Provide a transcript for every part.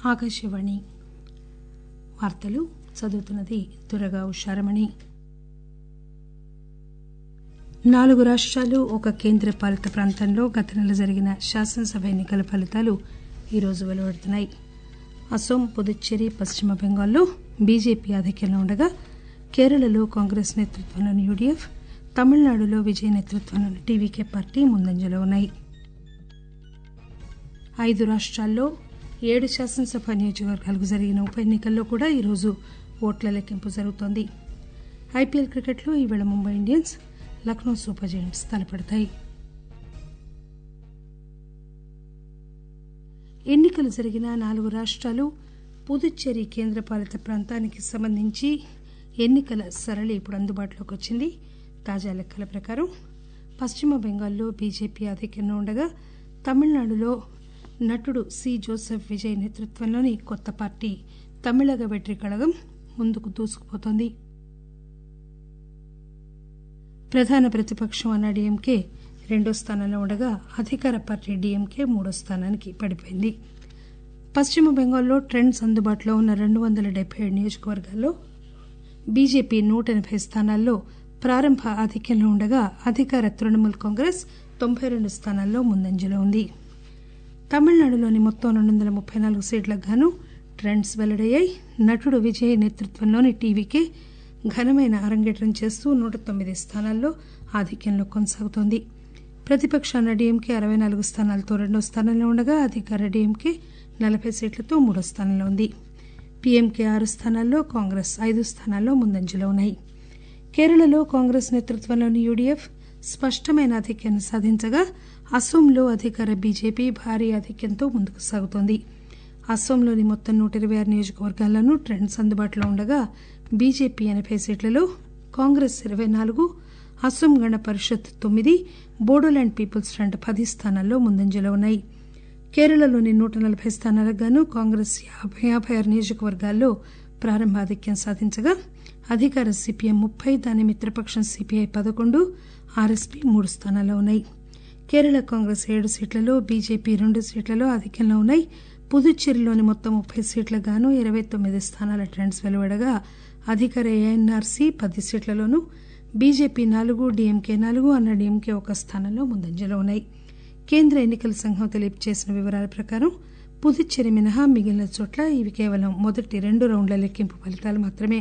ఆకాశవాణి వార్తలు చదువుతున్నది దురగా ఉషారమణి నాలుగు రాష్టాలు ఒక కేంద్ర పాలిత ప్రాంతంలో గత నెల జరిగిన శాసనసభ ఎన్నికల ఫలితాలు ఈరోజు వెలువడుతున్నాయి అస్సోం పుదుచ్చేరి పశ్చిమ బెంగాల్లో బీజేపీ ఆధిక్యంలో ఉండగా కేరళలో కాంగ్రెస్ నేతృత్వంలోని యూడీఎఫ్ తమిళనాడులో విజయ్ నేతృత్వంలోని టీవీకే పార్టీ ముందంజలో ఉన్నాయి ఐదు రాష్టాల్లో ఏడు శాసనసభ నియోజకవర్గాలకు జరిగిన ఉప ఎన్నికల్లో కూడా ఈరోజు ఓట్ల లెక్కింపు జరుగుతోంది ఐపీఎల్ క్రికెట్లో ఈవేళ Mumbai Indians Lucknow super giants తలపడతాయి ఎన్నికలు జరిగిన నాలుగు రాష్టాలు పుదుచ్చేరి కేంద్రపాలిత ప్రాంతానికి సంబంధించి ఎన్నికల సరళి ఇప్పుడు అందుబాటులోకి వచ్చింది తాజా లెక్కల ప్రకారం పశ్చిమ బెంగాల్లో బీజేపీ ఆధిక్యంలో ఉండగా తమిళనాడులో నటుడు సి జోసెఫ్ విజయ్ నేతృత్వంలోని కొత్త పార్టీ తమిళగ వెట్రి కళగం ముందుకు దూసుకుపోతోంది ప్రధాన ప్రతిపక్షం అన్న డీఎంకే రెండో స్థానంలో ఉండగా అధికార పార్టీ డీఎంకే మూడో స్థానానికి పడిపోయింది పశ్చిమ బెంగాల్లో ట్రెండ్స్ అందుబాటులో ఉన్న రెండు వందల డెబ్బై ఏడు నియోజకవర్గాల్లో బీజేపీ నూట ఎనబై స్థానాల్లో ప్రారంభ ఆధిక్యంలో ఉండగా అధికార తృణమూల్ కాంగ్రెస్ తొంభై రెండు స్థానాల్లో ముందంజలో ఉంది తమిళనాడులోని మొత్తం రెండు వందల ముప్పై నాలుగు సీట్లకు గాను ట్రెండ్స్ వెల్లడయ్యాయి నటుడు విజయ్ నేతృత్వంలోని టీవీకే ఘనమైన అరంగేట్రం చేస్తూ నూట తొమ్మిది స్థానాల్లో ఆధిక్యంలో కొనసాగుతోంది ప్రతిపక్షాన డీఎంకే అరవై నాలుగు స్థానాలతో రెండో స్థానంలో ఉండగా అధికార డీఎంకే నలభై సీట్లతో మూడో స్థానంలో ఉంది పీఎంకే ఆరు స్థానాల్లో కాంగ్రెస్ ఐదు స్థానాల్లో ముందంజలో ఉన్నాయి కేరళలో కాంగ్రెస్ నేతృత్వంలోని యూడీఎఫ్ స్పష్టమైన ఆధిక్యాన్ని సాధించగా అస్సోంలో అధికార బీజేపీ భారీ ఆధిక్యంతో ముందుకు సాగుతోంది అస్సోంలోని మొత్తం నూట ఇరవై ఆరు నియోజకవర్గాల్లోనూ ట్రెండ్స్ అందుబాటులో ఉండగా బీజేపీ ఎనబై సీట్లలో కాంగ్రెస్ ఇరవై నాలుగు అస్సోం గణ పరిషత్ తొమ్మిది బోడోల్యాండ్ పీపుల్స్ ఫ్రంట్ పది స్థానాల్లో ముందంజలో ఉన్నాయి కేరళలోని నూట నలభై స్థానాలకు గాను కాంగ్రెస్ యాభై యాభై ఆరు నియోజకవర్గాల్లో ప్రారంభ ఆధిక్యం సాధించగా అధికార సిపిఎం ముప్పై దాని మిత్రపక్షం సిపిఐ పదకొండు ఆర్ఎస్పీ మూడు స్థానాల్లో ఉన్నాయి కేరళ కాంగ్రెస్ ఏడు సీట్లలో బీజేపీ రెండు సీట్లలో ఆధిక్యంలో ఉన్నాయి పుదుచ్చేరిలోని మొత్తం ముప్పై సీట్లకు గాను ఇరవై తొమ్మిది స్థానాల ట్రెండ్స్ వెలువడగా అధికార ఏఎన్ఆర్సీ పది సీట్లలోనూ బీజేపీ నాలుగు డీఎంకే నాలుగు అన్న డీఎంకే ఒక స్థానంలో ముందంజలో ఉన్నాయి కేంద్ర ఎన్నికల సంఘం తెలియజేసిన వివరాల ప్రకారం పుదుచ్చేరి మినహా మిగిలిన చోట్ల ఇవి కేవలం మొదటి రెండు రౌండ్ల లెక్కింపు ఫలితాలు మాత్రమే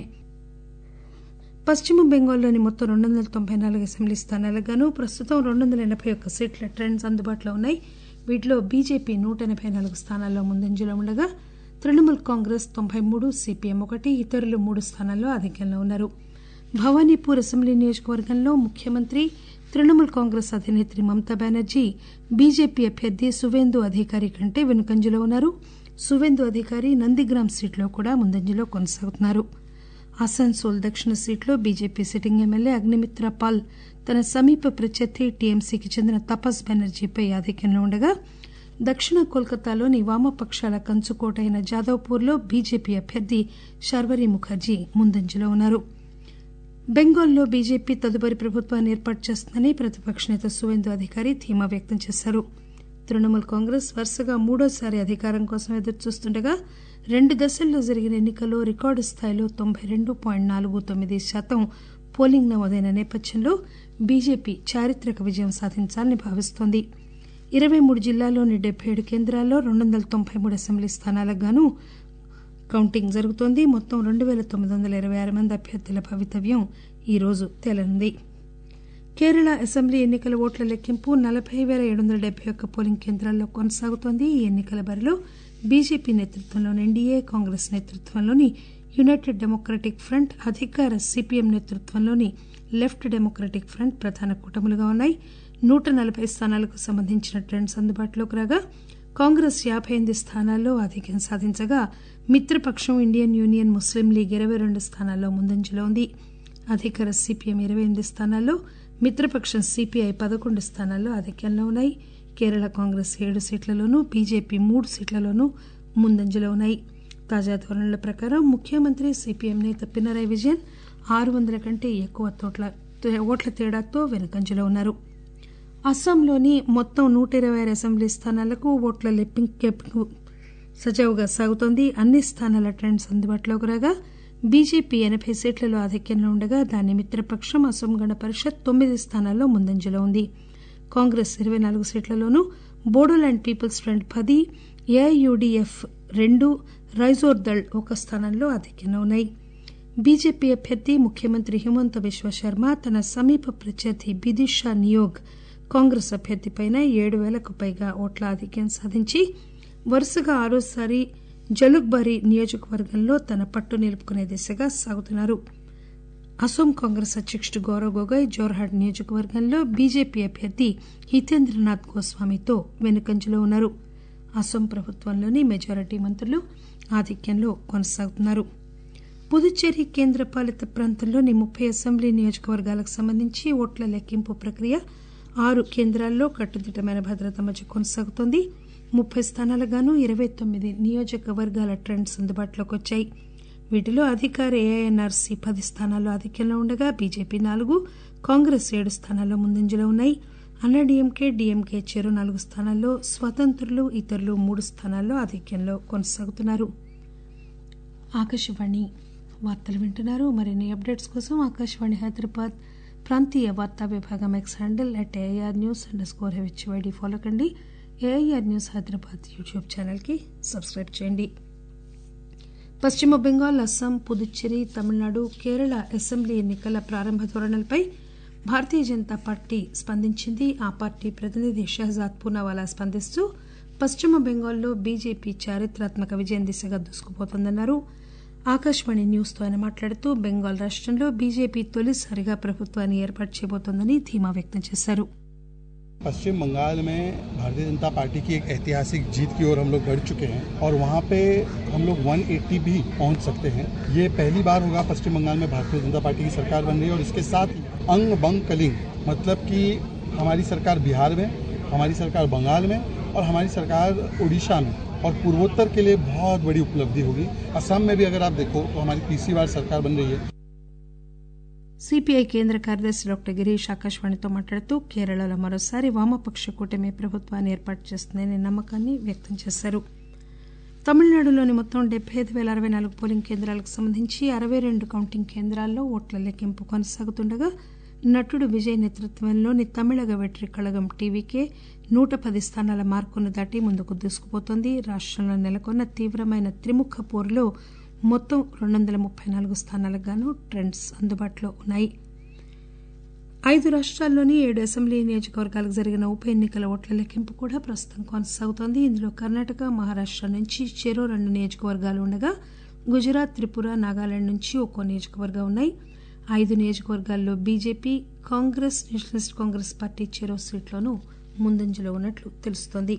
పశ్చిమ బెంగాల్లోని మొత్తం రెండు వందల తొంభై నాలుగు అసెంబ్లీ స్థానాలకు గాను ప్రస్తుతం రెండు వందల ఎనబై ఒక్క సీట్ల ట్రెండ్స్ అందుబాటులో ఉన్నాయి వీటిలో బీజేపీ నూట ఎనబై నాలుగు స్థానాల్లో ముందంజలో ఉండగా తృణమూల్ కాంగ్రెస్ తొంభై మూడు సిపిఎం ఒకటి ఇతరులు మూడు స్థానాల్లో ఆధిక్యంలో ఉన్నారు భవానీపూర్ అసెంబ్లీ నియోజకవర్గంలో ముఖ్యమంత్రి తృణమూల్ కాంగ్రెస్ అధినేత్రి మమతా బెనర్జీ బీజేపీ అభ్యర్థి సువేందు అధికారి కంటే వెనుకంజలో ఉన్నారు సువేందు అధికారి నందిగ్రామ్ సీట్లో కూడా ముందంజలో కొనసాగుతున్నారు ఆసాన్సోల్ దక్షిణ సీట్లో BJP sitting MLA Agnimitra Paul తన సమీప ప్రత్యర్థి టీఎంసీకి చెందిన తపస్ బెనర్జీపై ఆధిక్యంలో ఉండగా దక్షిణ కోల్కతాలోని వామపక్షాల కంచుకోట అయిన జాదవ్పూర్లో బీజేపీ అభ్యర్థి శర్వరి ముఖర్జీ ముందంజలో ఉన్నారు బెంగాల్లో బీజేపీ తదుపరి ప్రభుత్వాన్ని ఏర్పాటు చేస్తుందని ప్రతిపక్ష నేత సువేందు అధికారి ధీమా వ్యక్తం చేశారు తృణమూల్ కాంగ్రెస్ వరుసగా మూడోసారి అధికారం కోసం ఎదురుచూస్తుండగా రెండు దశల్లో జరిగిన ఎన్నికల్లో రికార్డు స్థాయిలో తొంభై రెండు పాయింట్ నాలుగు తొమ్మిది శాతం పోలింగ్ నమోదైన నేపథ్యంలో బీజేపీ చారిత్రక విజయం సాధించాలని భావిస్తోంది ఇరవై మూడు జిల్లాల్లోని డెబ్బై ఏడు కేంద్రాల్లో రెండు వందల తొంభై మూడు అసెంబ్లీ స్థానాలకు గాను కౌంటింగ్ జరుగుతోంది మొత్తం రెండు పేల తొమ్మిది వందల ఇరవై ఆరు మంది అభ్యర్థుల భవితవ్యం ఈరోజు తేలనుంది కేరళ అసెంబ్లీ ఎన్నికల ఓట్ల లెక్కింపు నలభై పేల ఏడు వందల డెబ్బై ఒక్క పోలింగ్ కేంద్రాల్లో కొనసాగుతోంది ఈ ఎన్నికల బరిలో బీజేపీ నేతృత్వంలోని ఎన్డీఏ కాంగ్రెస్ నేతృత్వంలోని యునైటెడ్ డెమోక్రటిక్ ఫ్రంట్ అధికార సిపిఎం నేతృత్వంలోని లెఫ్ట్ డెమోక్రటిక్ ఫ్రంట్ ప్రధాన కూటములుగా ఉన్నాయి నూట నలభై స్థానాలకు సంబంధించిన ట్రెండ్స్ అందుబాటులోకి రాగా కాంగ్రెస్ యాబై ఎనిమిది స్థానాల్లో ఆధిక్యం సాధించగా మిత్రపక్షం ఇండియన్ యూనియన్ ముస్లిం లీగ్ ఇరవై రెండు స్థానాల్లో ముందంజలో ఉంది అధికార సిపిఎం ఇరవై ఎనిమిది స్థానాల్లో మిత్రపక్షం సిపిఐ పదకొండు స్థానాల్లో ఆధిక్యంలో ఉన్నాయి కేరళ కాంగ్రెస్ ఏడు సీట్లలోనూ బీజేపీ మూడు సీట్లలోనూ ముందంజలో ఉన్నాయి తాజా ధోరణుల ప్రకారం ముఖ్యమంత్రి సిపిఎం నేత పినరయ్ విజయన్ ఆరు వందల కంటే ఎక్కువ తోట్ల ఓట్ల తేడాతో వెనుకంజలో ఉన్నారు అస్సాంలోని మొత్తం నూట ఇరవై ఆరు అసెంబ్లీ స్థానాలకు ఓట్ల లెక్కింపు సజావుగా సాగుతోంది అన్ని స్థానాల ట్రెండ్స్ అందుబాటులోకి రాగా బీజేపీ ఎనబై సీట్లలో ఆధిక్యంలో ఉండగా దాని మిత్రపక్షం అసోం గణ పరిషత్ తొమ్మిది స్థానాల్లో ముందంజలో ఉంది కాంగ్రెస్ ఇరవై నాలుగు సీట్లలోనూ బోడోల్యాండ్ పీపుల్స్ ఫ్రంట్ పది ఏఐయుడిఎఫ్ రెండు రైజోర్ దళ్ ఒక స్థానంలో ఆధిక్యంలో ఉన్నాయి బీజేపీ అభ్యర్థి ముఖ్యమంత్రి హిమంత బిశ్వశర్మ తన సమీప ప్రత్యర్థి బిదిషా నియోగ్ కాంగ్రెస్ అభ్యర్థిపైన ఏడు పేలకు పైగా ఓట్ల ఆధిక్యం సాధించి వరుసగా ఆరోసారి జలుక్బారి నియోజకవర్గంలో తన పట్టు నిలుపుకునే దిశగా సాగుతున్నారు అసోం కాంగ్రెస్ అధ్యకుడు గౌరవ్ గొగోయ్ జోర్హాట్ నియోజకవర్గంలో బీజేపీ అభ్యర్థి హితేంద్రనాథ్ గోస్వామితో వెనుకంజలో ఉన్నారు అసోం ప్రభుత్వంలోని మెజారిటీ మంత్రులు ఆధిక్యంలో కొనసాగుతున్నారు పుదుచ్చేరి కేంద్రపాలిత ప్రాంతంలోని ముప్పై అసెంబ్లీ నియోజకవర్గాలకు సంబంధించి ఓట్ల లెక్కింపు ప్రక్రియ ఆరు కేంద్రాల్లో కట్టుదిట్టమైన భద్రత మధ్య కొనసాగుతోంది ముప్పై స్థానాలుగాను ఇరవై తొమ్మిది నియోజకవర్గాల ట్రెండ్స్ అందుబాటులోకి వచ్చాయి వీటిలో అధికార ఏఐఎన్ఆర్సీ పది స్థానాల్లో ఆధిక్యంలో ఉండగా బీజేపీ నాలుగు కాంగ్రెస్ ఏడు స్థానాల్లో ముందంజలో ఉన్నాయి అన్నాడీఎంకే డీఎంకే చెరో నాలుగు స్థానాల్లో స్వతంత్రులు ఇతరులు మూడు స్థానాల్లో ఆధిక్యంలో కొనసాగుతున్నారు ఆకాశవాణి వార్తలు వింటున్నారు మరిన్ని అప్డేట్స్ కోసం ఆకాశవాణి హైదరాబాద్ ప్రాంతీయ వార్తా విభాగం X handle at AIR news underscore HYD follow కండి ఏఐఆర్ న్యూస్ హైదరాబాద్ యూట్యూబ్ ఛానల్కి సబ్స్క్రైబ్ చేయండి పశ్చిమ బెంగాల్ అస్సాం పుదుచ్చేరి తమిళనాడు కేరళ అసెంబ్లీ ఎన్నికల ప్రారంభ ధోరణులపై భారతీయ జనతా పార్టీ స్పందించింది ఆ పార్టీ ప్రతినిధి షహజాద్ పూనావాలా స్పందిస్తూ పశ్చిమ బెంగాల్లో బీజేపీ చారిత్రాత్మక విజయం దిశగా దూసుకుపోతోందన్నారు ఆకాశవాణి న్యూస్ తో ఆయన మాట్లాడుతూ బెంగాల్ రాష్టంలో బీజేపీ తొలిసారిగా ప్రభుత్వాన్ని ఏర్పాటు చేయబోతోందని ధీమా వ్యక్తం చేశారు पश्चिम बंगाल में भारतीय जनता पार्टी की एक ऐतिहासिक जीत की ओर हम लोग बढ़ चुके हैं और वहाँ पे हम लोग 180 भी पहुँच सकते हैं ये पहली बार होगा पश्चिम बंगाल में भारतीय जनता पार्टी की सरकार बन रही है और इसके साथ ही अंग बंग कलिंग मतलब कि हमारी सरकार बिहार में हमारी सरकार बंगाल में और हमारी सरकार उड़ीसा में और पूर्वोत्तर के लिए बहुत बड़ी उपलब्धि होगी असम में भी अगर आप देखो तो हमारी तीसरी बार सरकार बन रही है సిపిఐ కేంద్ర కార్యదర్శి డాక్టర్ గిరీష్ ఆకాశవాణితో మాట్లాడుతూ కేరళలో మరోసారి వామపక్ష కూటమి ప్రభుత్వాన్ని ఏర్పాటు చేస్తుందనే నమ్మకాన్ని వ్యక్తం చేశారు తమిళనాడులోని మొత్తం డెబ్బై ఐదు పేల అరవై నాలుగు పోలింగ్ కేంద్రాలకు సంబంధించి అరవై రెండు కౌంటింగ్ కేంద్రాల్లో ఓట్ల లెక్కింపు కొనసాగుతుండగా నటుడు విజయ్ నేతృత్వంలోని తమిళగ వెట్రి కళగం టీవీకే నూట పది స్థానాల మార్కును దాటి ముందుకు దూసుకుపోతోంది రాష్టంలో నెలకొన్న తీవ్రమైన త్రిముఖ పోరులో మొత్తం రెండు వందల ముప్పై నాలుగు స్థానాలకు గాను ట్రెండ్స్ అందుబాటులో ఉన్నాయి ఐదు రాష్ట్రాల్లోని ఏడు అసెంబ్లీ నియోజకవర్గాలకు జరిగిన ఉప ఎన్నికల ఓట్ల లెక్కింపు కూడా ప్రస్తుతం కొనసాగుతోంది ఇందులో కర్ణాటక మహారాష్ట నుంచి చెరో రెండు నియోజకవర్గాలు ఉండగా గుజరాత్ త్రిపుర నాగాలాండ్ నుంచి ఒక్కో నియోజకవర్గం ఉన్నాయి ఐదు నియోజకవర్గాల్లో BJP Congress nationalist Congress party చెరో సీట్లోనూ ముందంజలో ఉన్నట్లు తెలుస్తోంది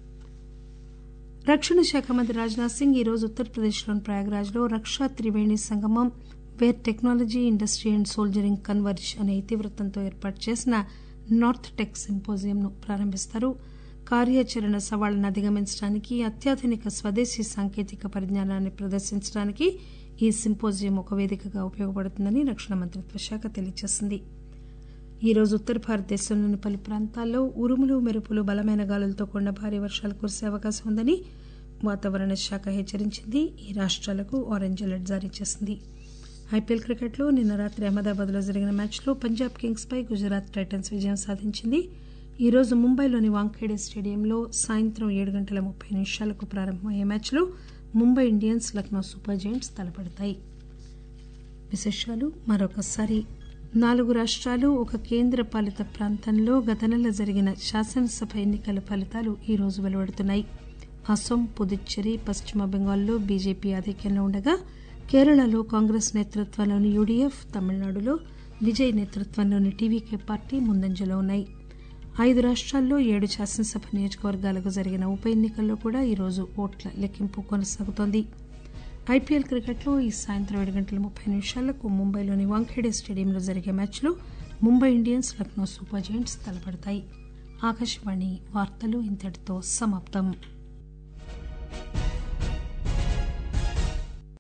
రక్షణ శాఖ మంత్రి రాజ్నాథ్ సింగ్ ఈరోజు ఉత్తరప్రదేశ్లోని ప్రయాగ్రాజ్లో Raksha Triveni Sangam where technology industry and soldiering converge అనే ఇతివృత్తంతో ఏర్పాటు చేసిన నార్త్ టెక్ సింపోజియంను ప్రారంభిస్తారు కార్యాచరణ సవాళ్లను అధిగమించడానికి అత్యాధునిక స్వదేశీ సాంకేతిక పరిజ్ఞానాన్ని ప్రదర్శించడానికి ఈ సింపోజియం ఒక వేదికగా ఉపయోగపడుతుందని రక్షణ మంత్రిత్వ శాఖ తెలియజేసింది ఈ రోజు ఉత్తర భారతదేశంలోని పలు ప్రాంతాల్లో ఉరుములు మెరుపులు బలమైన గాలులతో కూడిన భారీ వర్షాలు కురిసే అవకాశం ఉందని వాతావరణ శాఖ హెచ్చరించింది ఈ రాష్ట్రాలకు ఆరెంజ్ అలర్ట్ జారీ చేసింది ఐపీఎల్ క్రికెట్లో నిన్న రాత్రి అహ్మదాబాద్లో జరిగిన మ్యాచ్లో పంజాబ్ కింగ్స్ పై గుజరాత్ టైటన్స్ విజయం సాధించింది ఈ రోజు ముంబైలోని వాంఖేడే స్టేడియంలో సాయంత్రం ఏడు గంటల ముప్పై నిమిషాలకు ప్రారంభమయ్యే మ్యాచ్లో Mumbai Indians Lucknow super giants తలపడతాయి విశేషాలు మరొకసారి నాలుగు రాష్ట్రాలు ఒక కేంద్ర పాలిత ప్రాంతంలో గత నెల జరిగిన శాసనసభ ఎన్నికల ఫలితాలు ఈ రోజు వెలువడుతున్నాయి అసోం పుదుచ్చేరి పశ్చిమ బెంగాల్లో బీజేపీ ఆధిక్యంలో ఉండగా కేరళలో కాంగ్రెస్ నేతృత్వంలోని యూడీఎఫ్ తమిళనాడులో విజయ్ నేతృత్వంలోని టీవీకే పార్టీ ముందంజలో ఉన్నాయి ఐదు రాష్ట్రాల్లో ఏడు శాసనసభ నియోజకవర్గాలకు జరిగిన ఉప ఎన్నికల్లో కూడా ఈరోజు ఓట్ల లెక్కింపు కొనసాగుతోంది ఐపీఎల్ క్రికెట్లో ఈ సాయంత్రం ఏడు గంటల ముప్పై నిమిషాలకు ముంబైలోని వాంఖేడే స్టేడియంలో జరిగే మ్యాచ్లో Mumbai Indians Lucknow super giants తలపడతాయి ఆకాశవాణి వార్తలు ఇంతటితో సమాప్తం